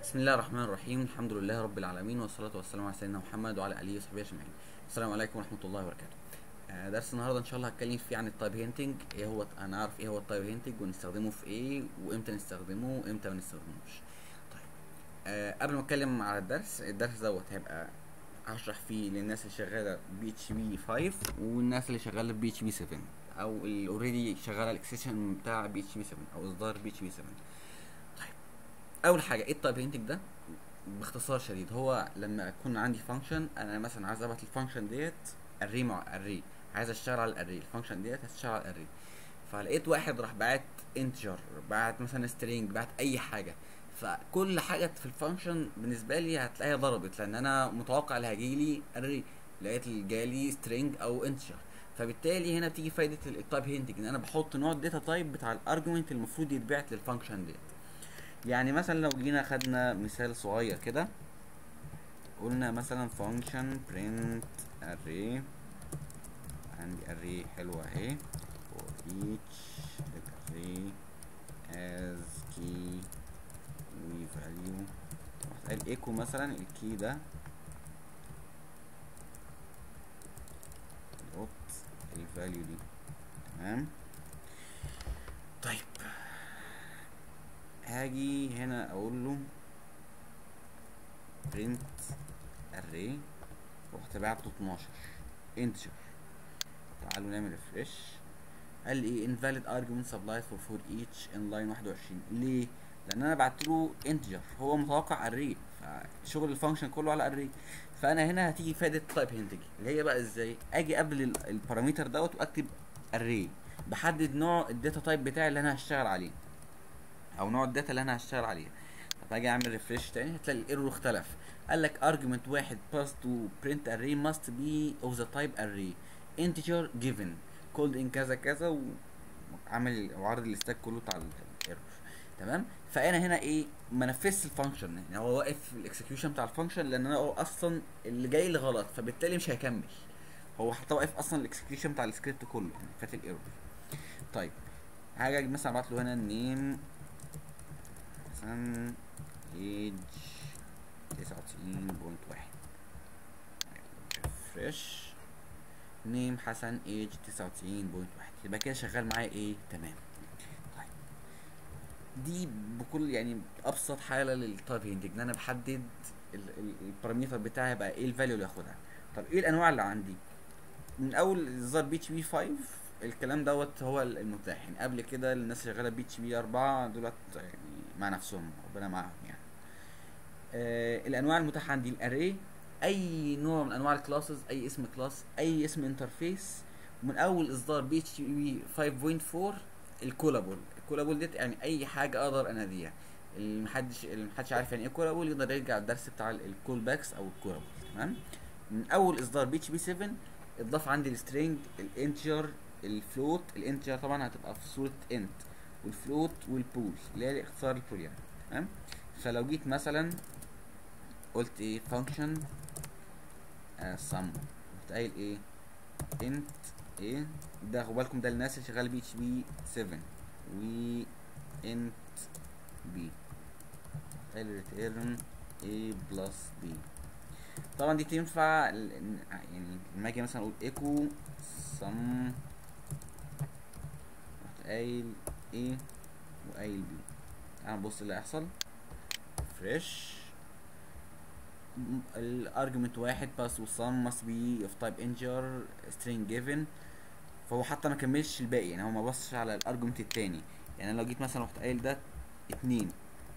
بسم الله الرحمن الرحيم الحمد لله رب العالمين والصلاة والسلام على سيدنا محمد وعلى آله وصحبه أجمعين السلام عليكم ورحمة الله وبركاته آه، درس النهارده ان شاء الله هتكلم فيه عن التايب هينتنج ايه هو انا اعرف ايه هو التايب هينتنج ونستخدمه في ايه وامتى نستخدمه وامتى ما نستخدموش طيب آه قبل ما اتكلم على الدرس الدرس دوت هيبقى هشرح فيه للناس اللي شغاله بي اتش بي 5 والناس اللي شغاله بي اتش بي 7 او اللي اوريدي شغاله الاكستنشن بتاع بي اتش بي 7 او اصدار بي اتش بي 7 طيب اول حاجه ايه التايب هينتنج ده باختصار شديد هو لما اكون عندي فانكشن انا مثلا عايز ابعت الفانكشن ديت اري مع اري عايز اشتغل على الاري الفانكشن ديت هتشتغل على الاري فلقيت واحد راح بعت انتجر بعت مثلا سترينج بعت اي حاجه فكل حاجه في الفانكشن بالنسبه لي هتلاقيها ضربت لان انا متوقع اللي هيجي لي اري لقيت جالي سترينج او انتجر فبالتالي هنا بتيجي فايده التايب هينتنج ان انا بحط نوع الداتا تايب بتاع الارجيومنت المفروض يتبعت للفانكشن ديت يعني مثلا لو جينا خدنا مثال صغير كده قلنا مثلا function print array عندي array حلوة اهي for each array as key و value رحت قايل ايكو مثلا الكي ده دوت الفاليو دي تمام طيب هاجي هنا اقول له print array ورحت بعته 12 integer تعالوا نعمل ريفرش قال لي ايه invalid argument supplied for for each in line 21 ليه لان انا بعت له integer هو متوقع array فشغل الفانكشن كله على array فانا هنا هتيجي فائده تايب هنتج اللي هي بقى ازاي اجي قبل البارامتر دوت واكتب array بحدد نوع الداتا تايب بتاعي اللي انا هشتغل عليه او نوع الداتا اللي انا هشتغل عليها فاجي اعمل ريفرش تاني هتلاقي الايرور اختلف قال لك argument واحد pass to print array must be of the type array integer given called in كذا كذا وعامل وعرض الستاك كله بتاع الايرور تمام فانا هنا ايه ما نفذش الفانكشن يعني هو واقف في الاكسكيوشن بتاع الفانكشن لان انا هو اصلا اللي جاي لي غلط فبالتالي مش هيكمل هو حتى واقف اصلا الاكسكيوشن بتاع السكريبت كله يعني فات الايرور طيب هاجي مثلا ابعت له هنا النيم مثلا ايج تسعة وتسعين بوينت واحد ريفرش نيم حسن ايج تسعة وتسعين بوينت واحد يبقى كده شغال معايا ايه تمام طيب دي بكل يعني ابسط حاله للتايب هينتنج ان انا بحدد البارامتر بتاعي هيبقى ايه الفاليو اللي هاخدها طب ايه الانواع اللي عندي من اول اصدار بي اتش بي 5 الكلام دوت هو المتاح يعني قبل كده الناس اللي شغاله بي اتش بي 4 دولت يعني مع نفسهم ربنا معاهم يعني آه الانواع المتاحه عندي الاري اي نوع من انواع الكلاسز اي اسم كلاس اي اسم انترفيس من اول اصدار بي اتش بي 5.4 الكولابل الكولابل ديت يعني اي حاجه اقدر اناديها اللي محدش اللي محدش عارف يعني ايه كولابل يقدر يرجع الدرس بتاع الكول باكس او الكولابل تمام من اول اصدار بي اتش بي 7 اتضاف عندي السترينج الانتجر الفلوت الانتجر طبعا هتبقى في صوره انت والفلوت والبول اللي هي اختصار البول يعني تمام فلو جيت مثلا قلت ايه فانكشن سم قلت قايل ايه انت ايه ده خدوا بالكم ده الناس اللي شغاله بي اتش بي 7 و انت بي قايل ريتيرن ايه بلس بي طبعا دي تنفع يعني لما اجي مثلا اقول ايكو سم رحت قايل ايه وقايل بي تعال نبص اللي هيحصل فريش الارجيومنت واحد باس وسم must be of type integer string given فهو حتى ما كملش الباقي يعني هو ما بصش على الارجيومنت التاني يعني انا لو جيت مثلا رحت قايل ده اتنين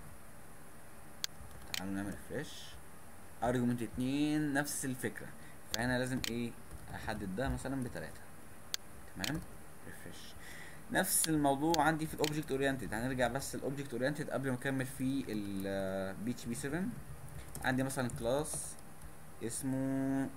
تعالوا نعمل فريش ارجيومنت اتنين نفس الفكرة فهنا لازم ايه احدد ده مثلا بتلاتة تمام ريفرش نفس الموضوع عندي في الاوبجكت اورينتد هنرجع بس الاوبجكت اورينتد قبل ما اكمل في البي اتش بي 7 عندي مثلا كلاس اسمه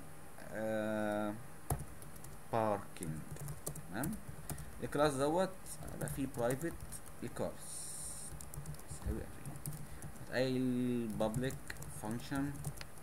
باركينج تمام الكلاس دوت هيبقى فيه برايفت الكارز يساوي قايل بابليك فانكشن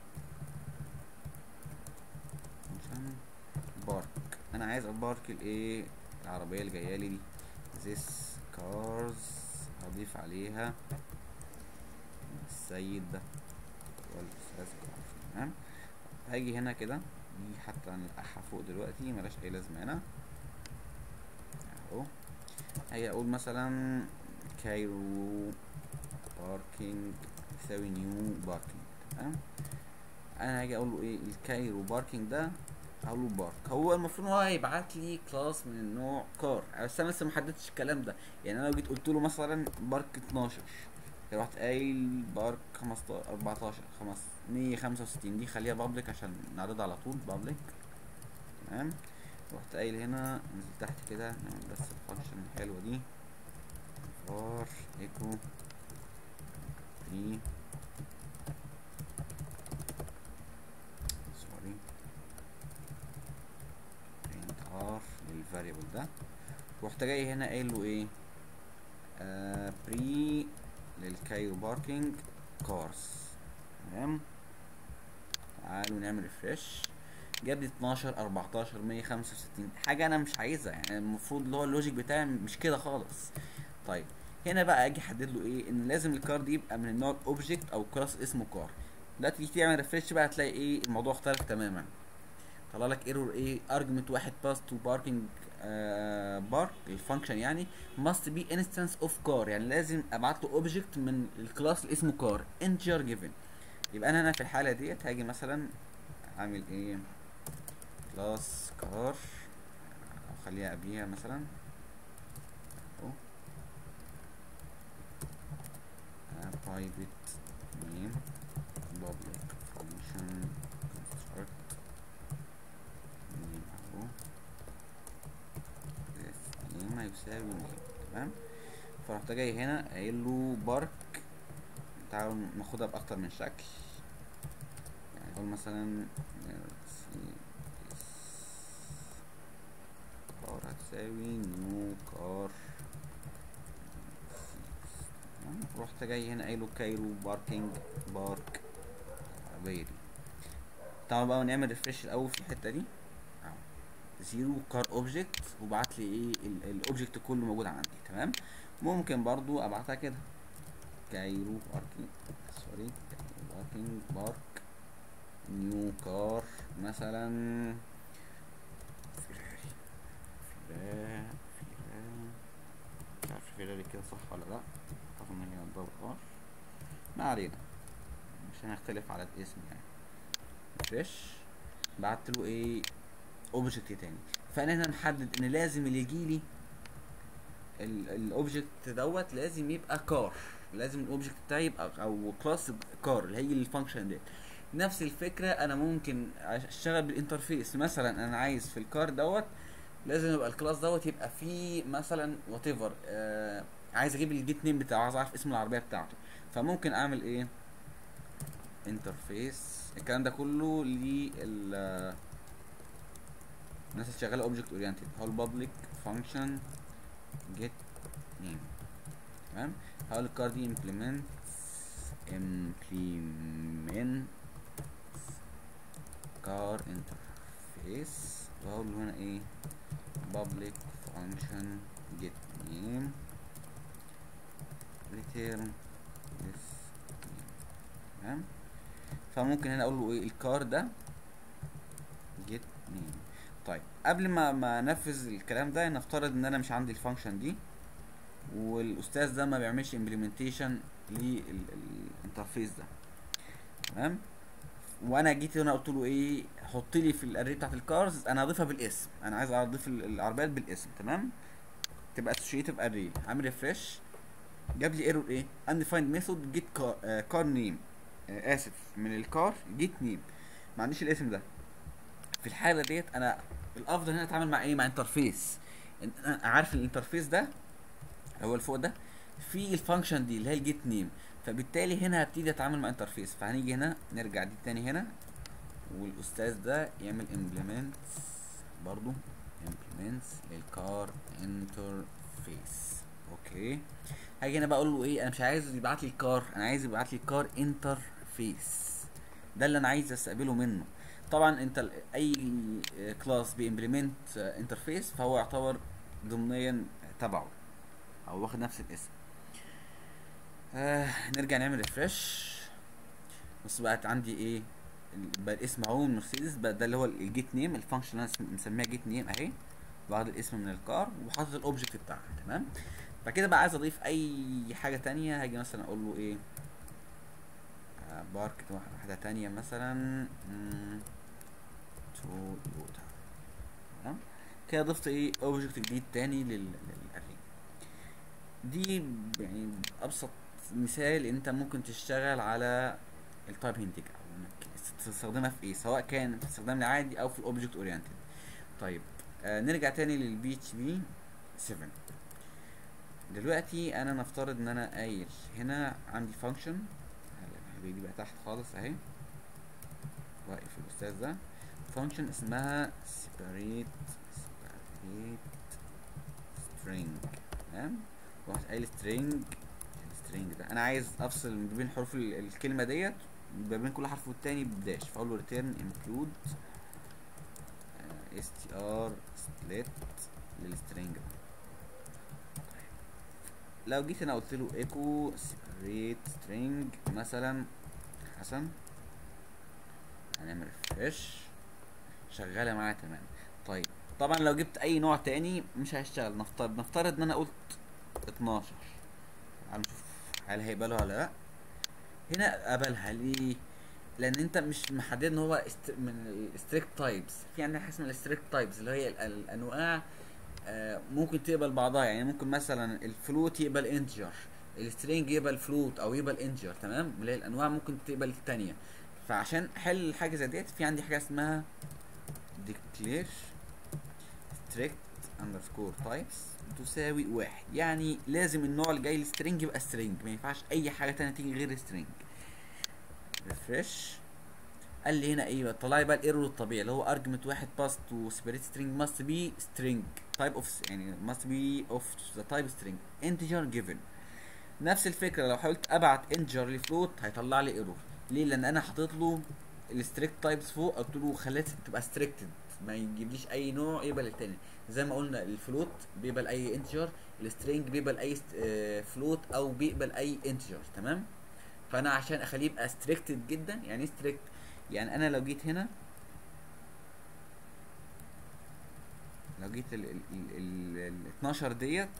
فانكشن بارك انا عايز ابارك الايه العربيه اللي جايه لي دي this cars هضيف عليها السيد ده والاستاذ تمام هاجي هنا كده دي حتى نلقحها فوق دلوقتي ملاش اي لازمه هنا اهو هاجي اقول مثلا كايرو باركينج يساوي نيو باركينج تمام انا هاجي اقول له ايه الكايرو باركينج ده اقول له بارك هو المفروض ان هو هيبعت لي كلاس من النوع كار بس انا لسه ما حددتش الكلام ده يعني انا لو جيت قلت له مثلا بارك 12 رحت قايل بارك 15 14 5 165 دي خليها بابليك عشان نعرضها على طول بابليك تمام رحت قايل هنا نزل تحت كده نعمل بس الفانكشن الحلوه دي فار ايكو فري سوري print r للفاريبل ده رحت جاي هنا قايل له ايه آه بري للكايرو باركينج كارز تمام تعالوا نعمل ريفرش جاب لي 12 14 165 حاجه انا مش عايزها يعني المفروض اللي هو اللوجيك بتاعي مش كده خالص طيب هنا بقى اجي احدد له ايه ان لازم الكار دي يبقى من النوع اوبجكت او كلاس اسمه كار دلوقتي تيجي تعمل ريفرش بقى هتلاقي ايه الموضوع اختلف تماما طلع لك ايرور ايه ارجمنت واحد باس تو باركينج بارك الفانكشن يعني must be instance of car يعني لازم ابعت له اوبجكت من الكلاس اللي اسمه car integer given يبقى انا هنا في الحاله ديت هاجي مثلا اعمل ايه كلاس كار او خليها قبليها مثلا اهو private name public function construct name اهو this name هيساوي name تمام فرحت جاي هنا قايل له بارك تعالوا ناخدها باكتر من شكل يعني نقول مثلا كار هتساوي نيو كار رحت جاي هنا قايله كايرو باركينج بارك العربية دي تعالوا بقى نعمل ريفرش الاول في الحتة دي اهو زيرو كار اوبجكت وبعت لي ايه الاوبجكت كله موجود عندي تمام ممكن برضو ابعتها كده كايرو باركينج سوري كايرو باركينج بارك نيو كار مثلا فيراري فيراري فيراري مش عارف فيراري كده صح ولا لا اعتقد ان هي دبل ار ما علينا مش هنختلف على الاسم يعني فريش بعت له ايه اوبجكت تاني فانا هنا محدد ان لازم اللي يجيلي الاوبجكت دوت لازم يبقى كار لازم الاوبجكت بتاعي يبقى او كلاس كار اللي هي الفانكشن ديت نفس الفكره انا ممكن اشتغل بالانترفيس مثلا انا عايز في الكار دوت لازم يبقى الكلاس دوت يبقى فيه مثلا وات ايفر آه عايز اجيب الجيت نيم بتاعه عايز اعرف اسم العربيه بتاعته فممكن اعمل ايه انترفيس الكلام ده كله لل الناس اللي شغاله اوبجكت اورينتد هو البابليك فانكشن جيت نيم تمام هقول الكار دي implement implement car interface وهقول له هنا ايه public function get name return this name تمام فممكن هنا اقول له ايه الكار ده get name طيب قبل ما ما انفذ الكلام ده نفترض ان انا مش عندي الفانكشن دي والاستاذ ده ما بيعملش امبلمنتيشن للانترفيس ده تمام وانا جيت هنا قلت له ايه حط لي في الاري بتاعت الكارز انا هضيفها بالاسم انا عايز اضيف العربيات بالاسم تمام تبقى اسوشيتيف اري عامل ريفرش جاب لي ايرور ايه undefined method get car, uh, car name uh, اسف من الكار get name ما عنديش الاسم ده في الحاله ديت انا الافضل هنا اتعامل مع ايه مع انترفيس انا عارف الانترفيس ده هو اللي فوق ده في الفانكشن دي اللي هي الجيت نيم فبالتالي هنا هبتدي اتعامل مع انترفيس فهنيجي هنا نرجع دي تاني هنا والاستاذ ده يعمل امبلمنت برضو امبلمنتس للكار انترفيس اوكي هاجي هنا بقى اقول له ايه انا مش عايز يبعت لي الكار انا عايز يبعت لي الكار انترفيس ده اللي انا عايز استقبله منه طبعا انت اي كلاس بيمبلمنت انترفيس فهو يعتبر ضمنيا تبعه او واخد نفس الاسم آه نرجع نعمل ريفرش بس بقت عندي ايه ال- بقى الاسم اهو من مرسيدس بقى ده اللي هو الجيت نيم الفانكشن اللي انا اسم- مسميها جيت نيم اهي واخد الاسم من الكار وحاطط الاوبجكت بتاعها تمام فكده بقى عايز اضيف اي حاجه تانية هاجي مثلا اقول له ايه آه، بارك واحده واحدة تانية مثلا مم، تويوتا تمام كده ضفت ايه اوبجكت جديد تاني لل للاري دي يعني ابسط مثال انت ممكن تشتغل على التايب هنتج او انك تستخدمها في ايه سواء كان في الاستخدام العادي او في الاوبجكت اورينتد طيب آه نرجع تاني للبي اتش بي 7 دلوقتي انا نفترض ان انا قايل هنا عندي فانكشن دي بقى تحت خالص اهي واقف الاستاذ ده فانكشن اسمها separate separate string تمام واحد قايل string السترينج ده انا عايز افصل ما بين حروف ال- الكلمه ديت ما بين كل حرف والتاني بداش فاقول له ريتيرن انكلود اس تي ار سبليت للسترينج ده طيب. لو جيت انا قلت له ايكو سيبريت سترينج مثلا حسن هنعمل ريفرش شغاله معايا تمام طيب طبعا لو جبت اي نوع تاني مش هيشتغل نفترض نفترض ان انا قلت 12 تعالوا نشوف هل هيقبلها ولا لا هنا قبلها ليه لان انت مش محدد ان هو است... من الستريكت تايبس في عندنا حاجه اسمها الستريكت تايبس اللي هي ال- الانواع آه، ممكن تقبل بعضها يعني ممكن مثلا الفلوت يقبل انتجر السترينج يقبل فلوت او يقبل انتجر تمام اللي هي الانواع ممكن تقبل الثانيه فعشان احل حاجه زي ديت في عندي حاجه اسمها declare strict underscore types تساوي واحد يعني لازم النوع اللي جاي السترينج يبقى سترينج ما ينفعش اي حاجه تانية تيجي غير سترينج ريفرش قال لي هنا ايه طلع لي بقى الايرور الطبيعي اللي هو ارجمنت واحد باست تو سيبريت سترينج ماست بي سترينج تايب اوف يعني ماست بي اوف ذا تايب سترينج انتجر جيفن نفس الفكره لو حاولت ابعت انتجر لفلوت هيطلع لي ايرور ليه لان انا حاطط له الستريكت تايبس فوق قلت له خليت تبقى ستريكتد ما يجيبليش اي نوع يقبل التاني زي ما قلنا الفلوت بيقبل اي انتجر السترينج بيقبل اي فلوت او بيقبل اي انتجر تمام فانا عشان اخليه يبقى ستريكتد جدا يعني ستريكت يعني انا لو جيت هنا لو جيت ال ال ال ال 12 ديت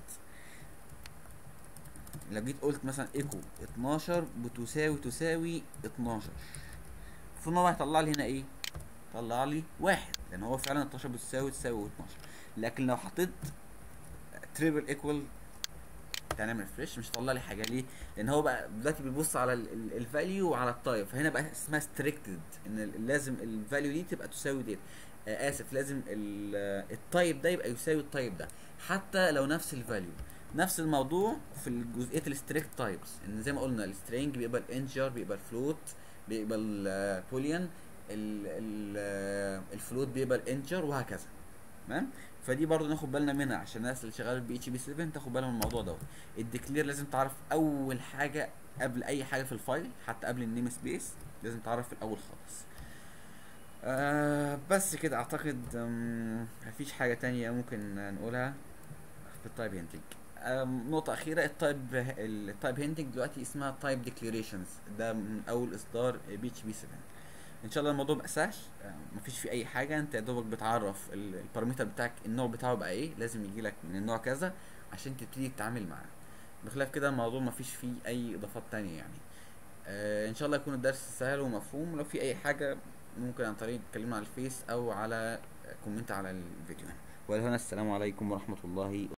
لو جيت قلت مثلا ايكو 12 بتساوي تساوي 12 المفروض ان هو هيطلع لي هنا ايه؟ طلع لي واحد لان هو فعلا 12 بتساوي تساوي 12 لكن لو حطيت تريبل ايكوال تعالى نعمل فريش مش هيطلع لي حاجه ليه؟ لان هو بقى دلوقتي بيبص على الفاليو وعلى التايب فهنا بقى اسمها ستريكتد ان ال- لازم الفاليو دي تبقى تساوي ديت آه اسف لازم التايب ده يبقى يساوي التايب ده حتى لو نفس الفاليو نفس الموضوع في جزئيه الستريكت تايبس ان زي ما قلنا السترينج بيقبل انجر بيقبل فلوت بيقبل بوليان الفلوت بيقبل انجر وهكذا تمام فدي برضو ناخد بالنا منها عشان الناس اللي شغاله بي اتش بي 7 تاخد بالها من الموضوع دوت الديكلير لازم تعرف اول حاجه قبل اي حاجه في الفايل حتى قبل النيم سبيس لازم تعرف في الاول خالص آه بس كده اعتقد أم، مفيش حاجه تانية ممكن نقولها في التايب هنتنج أم، نقطة أخيرة التايب التايب هنتنج دلوقتي اسمها تايب ديكليريشنز ده من أول إصدار بي اتش بي 7 ان شاء الله الموضوع بقى سهل آه، مفيش فيه اي حاجه انت يا دوبك بتعرف ال- البارامتر بتاعك النوع بتاعه بقى ايه لازم يجي لك من النوع كذا عشان تبتدي تتعامل معاه بخلاف كده الموضوع مفيش فيه اي اضافات تانية يعني آه ان شاء الله يكون الدرس سهل ومفهوم لو في اي حاجه ممكن عن طريق تكلمنا على الفيس او على كومنت على الفيديو ولهنا السلام عليكم ورحمه الله